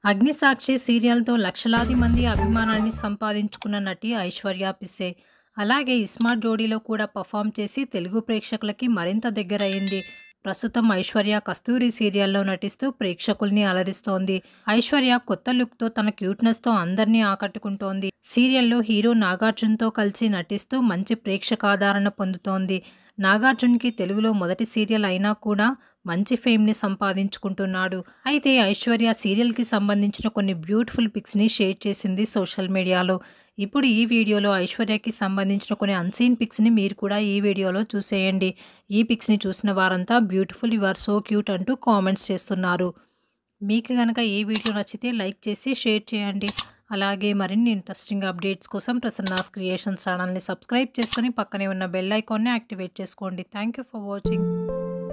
అగ్నిసాక్షి సీరియల్తో లక్షలాది మంది అభిమానాన్ని సంపాదించుకున్న నటి ఐశ్వర్య పిసే అలాగే ఇస్మార్ట్ జోడీలో కూడా పర్ఫామ్ చేసి తెలుగు ప్రేక్షకులకి మరింత దగ్గరయ్యింది ప్రస్తుతం ఐశ్వర్య కస్తూరి సీరియల్లో నటిస్తూ ప్రేక్షకుల్ని అలరిస్తోంది ఐశ్వర్య కొత్త లుక్తో తన క్యూట్నెస్తో అందరినీ ఆకట్టుకుంటోంది సీరియల్లో హీరో నాగార్జున్తో కలిసి నటిస్తూ మంచి ప్రేక్షకాదరణ పొందుతోంది నాగార్జున్కి తెలుగులో మొదటి సీరియల్ అయినా కూడా మంచి ఫేమ్ని సంపాదించుకుంటున్నాడు అయితే ఐశ్వర్య సీరియల్కి సంబంధించిన కొన్ని బ్యూటిఫుల్ పిక్స్ని షేర్ చేసింది సోషల్ మీడియాలో ఇప్పుడు ఈ వీడియోలో ఐశ్వర్యకి సంబంధించిన కొన్ని అన్సీన్ పిక్స్ని మీరు కూడా ఈ వీడియోలో చూసేయండి ఈ పిక్స్ని చూసిన వారంతా beautiful you are so cute అంటూ కామెంట్స్ చేస్తున్నారు మీకు కనుక ఈ వీడియో నచ్చితే లైక్ చేసి షేర్ చేయండి అలాగే మరిన్ని ఇంట్రెస్టింగ్ అప్డేట్స్ కోసం ప్రసన్నాస్ క్రియేషన్ ఛానల్ని సబ్స్క్రైబ్ చేసుకొని పక్కనే ఉన్న బెల్ ఐకాన్ని యాక్టివేట్ చేసుకోండి థ్యాంక్ యూ ఫర్ వాచింగ్